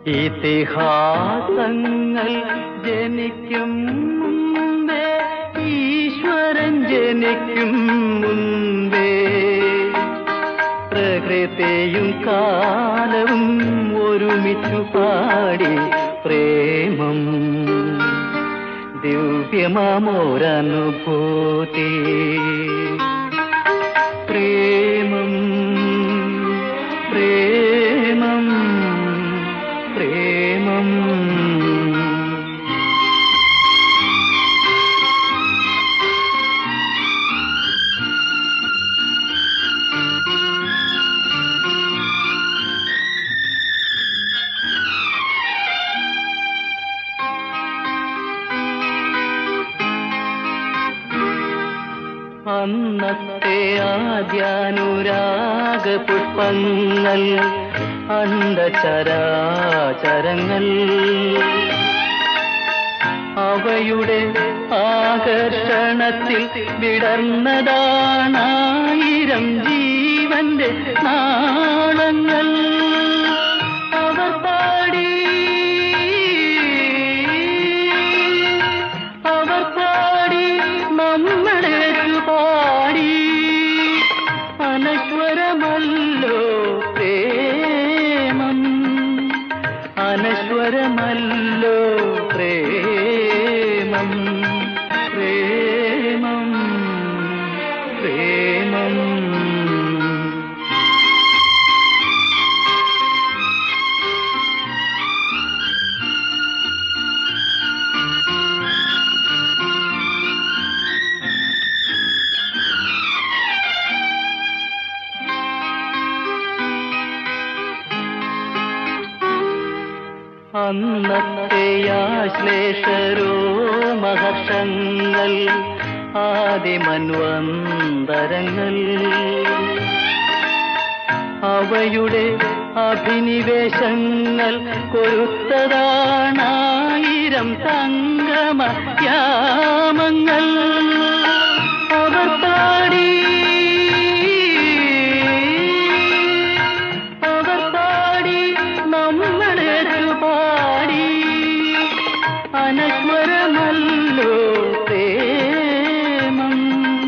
ഇതിഹാസങ്ങൾ ജനിക്കും മുമ്പേ ഈശ്വരൻ ജനിക്കും മുമ്പേ പ്രകൃതിയും കാലവും ഒരുമിച്ചു പാടി പ്രേമം ദിവ്യമാമോരനുഭൂതി പ്രേമം പ്രേമം പ്രേമം അന്നത്തെ ആദ്യാനുരാഗ പുഷ്പങ്ങൾ അണ്ടചരാചരങ്ങൾ അവയുടെ ആകർഷണത്തിൽ വിടർന്നതാണായിരം ജീവന്റെ നാളങ്ങൾ അവർ പാടി അവർ പാടി നമ്മളേറ്റു പാടി അനശ്വരമല്ലോ പ്രേമം അനശ്വരമല്ലോ പ്രേമം പ്രേമം പ്രേമം അന്നത്തെ ആശ്ലേഷരോ മഹർഷങ്ങൾ ആദിമന്വന്തരങ്ങൾ അവയുടെ അഭിനിവേശങ്ങൾ കൊരുത്തതാണായിരം സംഗമ യാമങ്ങൾ അവർ പാടി അവർ പാടി നമ്മളേറ്റു പാടി അനശ്വരമല്ലോ പ്രേമം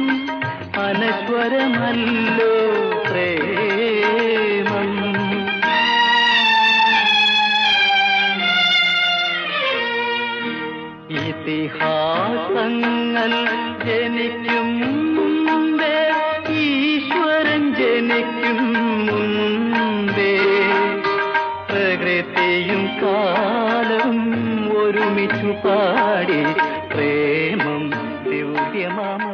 അനശ്വരമല്ലോ പ്രേമം ഇതിഹാസങ്ങൾ ജനിക്കും മുമ്പേ ഈശ്വരൻ ജനിക്കും മുമ്പേ പ്രകൃതിയും കാലവും ഒരുമിച്ചു പാടി പ്രേമം ദിവ്യമാമ